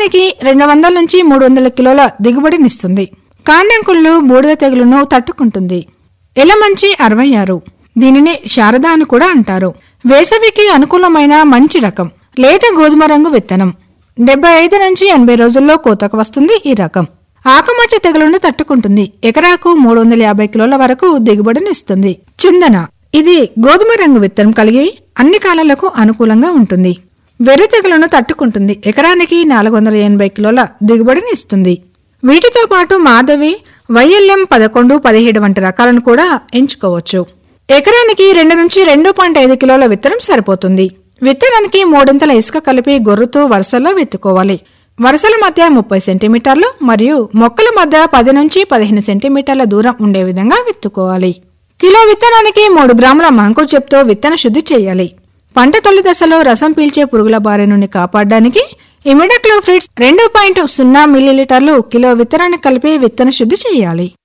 ఎకరానికి రెండు వందల నుంచి మూడు వందల కిలోల దిగుబడినిస్తుంది కాండంకుళ్ళు బూడిద తెగులును తట్టుకుంటుంది ఎలమంచి అరవై ఆరు దీనిని శారద అని కూడా అంటారు వేసవికి అనుకూలమైన మంచి రకం లేత గోధుమ రంగు విత్తనం డెబ్బై ఐదు నుంచి ఎనభై రోజుల్లో కోతకు వస్తుంది ఈ రకం ఆకుమచ్చ తెగులును తట్టుకుంటుంది ఎకరాకు మూడు వందల యాభై కిలోల వరకు దిగుబడినిస్తుంది చిందన ఇది గోధుమ రంగు విత్తనం కలిగి అన్ని కాలాలకు అనుకూలంగా ఉంటుంది వెర్రి తెగులను తట్టుకుంటుంది ఎకరానికి నాలుగు వందల ఎనభై కిలోల దిగుబడిని ఇస్తుంది వీటితో పాటు మాధవి వైఎల్ఎం పదకొండు పదిహేడు వంటి రకాలను కూడా ఎంచుకోవచ్చు ఎకరానికి రెండు నుంచి రెండు పాయింట్ ఐదు కిలోల విత్తనం సరిపోతుంది విత్తనానికి మూడింతల ఇసుక కలిపి గొర్రుతూ వరుసల్లో విత్తుకోవాలి వరుసల మధ్య ముప్పై సెంటీమీటర్లు మరియు మొక్కల మధ్య పది నుంచి పదిహేను సెంటీమీటర్ల దూరం ఉండే విధంగా విత్తుకోవాలి కిలో విత్తనానికి మూడు గ్రాముల మంకు చెప్తో విత్తన శుద్ధి చేయాలి పంట తొలి దశలో రసం పీల్చే పురుగుల బారి నుండి కాపాడడానికి ఇమిడాక్లోఫ్రిడ్స్ రెండు పాయింట్ సున్నా మిల్లీలీటర్లు కిలో విత్తనాన్ని కలిపి విత్తన శుద్ధి చేయాలి